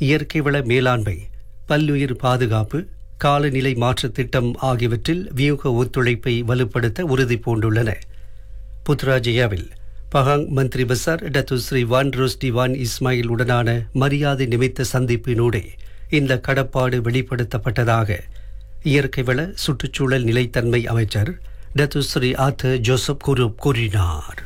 இயற்கை வள மேலாண்மை பல்லுயிர் பாதுகாப்பு காலநிலை மாற்றத் திட்டம் ஆகியவற்றில் வியூக ஒத்துழைப்பை வலுப்படுத்த உறுதி பூண்டுள்ளன புத்ராஜயாவில் Pahang Menteri Besar Dato Sri Wan Rosdi Wan Ismail உடனான மரியாதை நிமித்த சந்திப்பினூடே இந்த கடப்பாடு வெளிப்படுத்தப்பட்டதாக இயற்கை வள சுற்றுச்சூழல் நிலைத்தன்மை அமைச்சர் டத்து ஸ்ரீ ஆத்த ஜோசப் குரூப் கூறினார்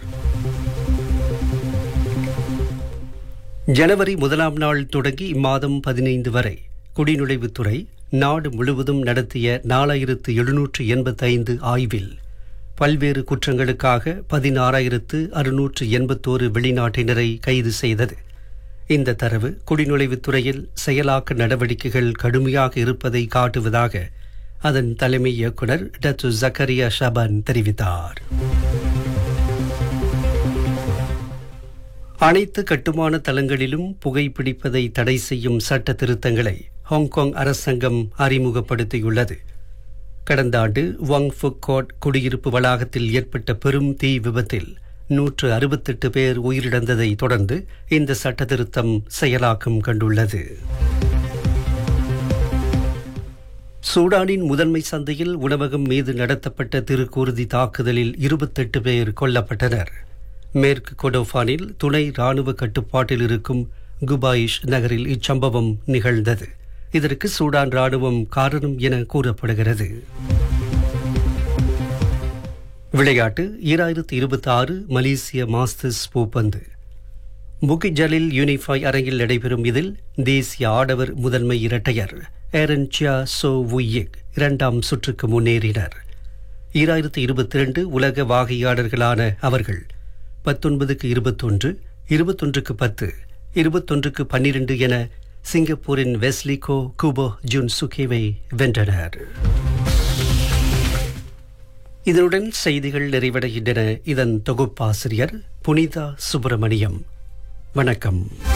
ஜனவரி முதலாம் நாள் தொடங்கி இம்மாதம் பதினைந்து வரை குடிநுழைவுத்துறை நாடு முழுவதும் நடத்திய நாலாயிரத்து எழுநூற்று எண்பத்தைந்து ஆய்வில் பல்வேறு குற்றங்களுக்காக பதினாறாயிரத்து அறுநூற்று எண்பத்தோரு வெளிநாட்டினரை கைது செய்தது இந்த தரவு குடிநுழைவுத்துறையில் செயலாக்க நடவடிக்கைகள் கடுமையாக இருப்பதை காட்டுவதாக அதன் தலைமை இயக்குனர் டத்து ஜக்கரியா ஷபான் தெரிவித்தார் அனைத்து கட்டுமான தளங்களிலும் புகைப்பிடிப்பதை தடை செய்யும் சட்ட திருத்தங்களை ஹாங்காங் அரசாங்கம் அறிமுகப்படுத்தியுள்ளது கடந்த ஆண்டு வாங் ஃபுக்கோட் குடியிருப்பு வளாகத்தில் ஏற்பட்ட பெரும் தீ விபத்தில் நூற்று அறுபத்தெட்டு பேர் உயிரிழந்ததை தொடர்ந்து இந்த சட்ட திருத்தம் செயலாக்கம் கண்டுள்ளது சூடானின் முதன்மை சந்தையில் உணவகம் மீது நடத்தப்பட்ட திருக்கூறுதி தாக்குதலில் இருபத்தெட்டு பேர் கொல்லப்பட்டனர் மேற்கு கொடோஃபானில் துணை ராணுவ கட்டுப்பாட்டில் இருக்கும் குபாயிஷ் நகரில் இச்சம்பவம் நிகழ்ந்தது இதற்கு சூடான் ராணுவம் காரணம் என கூறப்படுகிறது விளையாட்டு ஈராயிரத்தி இருபத்தி ஆறு மலேசிய மாஸ்டர்ஸ் பூப்பந்து புக்கிட் ஜலில் யூனிஃபாய் அரங்கில் நடைபெறும் இதில் தேசிய ஆடவர் முதன்மை இரட்டையர் ஏரன் சியா சோ வுயிக் இரண்டாம் சுற்றுக்கு முன்னேறினர் ஈராயிரத்தி இருபத்தி ரெண்டு உலக வாகையாளர்களான அவர்கள் பத்தொன்பதுக்கு இருபத்தொன்று இருபத்தொன்றுக்கு பத்து இருபத்தொன்றுக்கு பன்னிரண்டு என சிங்கப்பூரின் வெஸ்லிகோ குபோ ஜூன் சுகேவை வென்றனர் இதனுடன் செய்திகள் நிறைவடைகின்றன இதன் தொகுப்பாசிரியர் புனிதா சுப்பிரமணியம் வணக்கம்